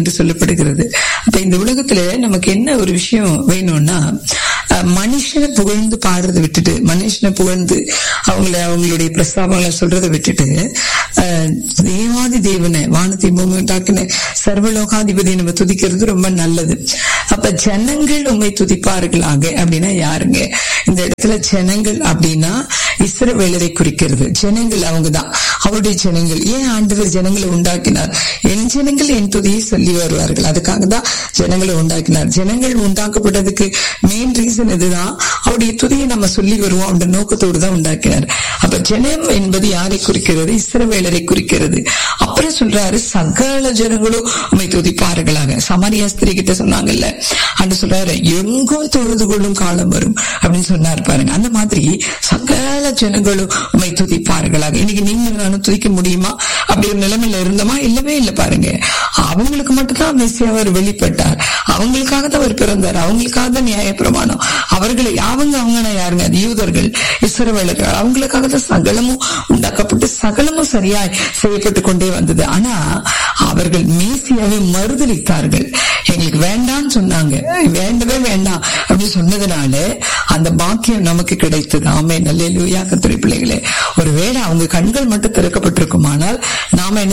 என்று சொல்லப்படுகிறது அப்ப இந்த உலகத்துல நமக்கு என்ன ஒரு விஷயம் வேணும்னா அஹ், மனுஷனை புகழ்ந்து பாடுறதை விட்டுட்டு மனுஷனை புகழ்ந்து அவங்கள அவங்களுடைய பிரஸ்தாபங்களை சொல்றதை விட்டுட்டு அஹ், தேவாதி தேவனை வானத்தை பூமி உண்டாக்கின சர்வலோகாதிபதியை நம்ம துதிக்கிறது ரொம்ப நல்லது அப்ப ஜனங்கள் உண்மை துதிப்பார்களாக அப்படின்னா யாருங்க இந்த இடத்துல ஜனங்கள் அப்படின்னா இஸ்ரவேலரை குறிக்கிறது ஜனங்கள் அவங்கதான் அவருடைய ஜனங்கள் ஏன் ஆண்டவர் ஜனங்களை உண்டாக்கினார் என் ஜனங்கள் என் துதியை சொல்லி வருவார்கள் அதுக்காக தான் ஜனங்களை உண்டாக்கினார் ஜனங்கள் உண்டாக்கப்பட்டதுக்கு மெயின் ரீசன் இதுதான் அவருடைய துதியை நம்ம சொல்லி வருவோம் அப்படின்ற நோக்கத்தோடு தான் உண்டாக்கினார் அப்ப ஜனம் என்பது யாரை குறிக்கிறது இஸ்ரவேலரை குறிக்கிறது அப்புறம் சொல்றாரு சகல ஜனங்களும் உண்மை துதிப்பார்களாக சமாரியா ஸ்திரீ கிட்ட சொன்னாங்கல்ல அன்று சொல்றாரு எங்கும் தொழுது கொள்ளும் காலம் வரும் அப்படின்னு சொன்னார் பாருங்க அந்த மாதிரி சகல ஜனங்களும் உண்மை துதிப்பார்களாக இன்னைக்கு நீங்க நானும் துதிக்க முடியுமா அப்படி ஒரு நிலைமையில இருந்தோமா இல்லவே இல்லை பாருங்க அவங்களுக்கு மட்டும்தான் மெஸ்ஸி அவர் வெளிப்பட்டார் அவங்களுக்காக தான் அவர் பிறந்தார் அவங்களுக்காக தான் நியாய பிரமாணம் அவர்களை அவங்க அவங்க யாருங்க அது யூதர்கள் இஸ்ரவேலர்கள் அவங்களுக்காக தான் சகலமும் உண்டாக்கப்பட்டு சகலமும் சரியாய் செய்யப்பட்டு கொண்டே வந்தது ஆனா அவர்கள் மேசியாவை மறுதளித்தார்கள் எங்களுக்கு வேண்டாம்னு சொன்னாங்க வேண்டவே வேண்டாம் அப்படின்னு சொன்னதுனால அந்த பாக்கியம் நமக்கு கிடைத்தது ஆமே நல்ல லூயா கத்திரி பிள்ளைகளே ஒருவேளை அவங்க கண்கள் மட்டும் திறக்கப்பட்டிருக்குமானால் நாம என்ன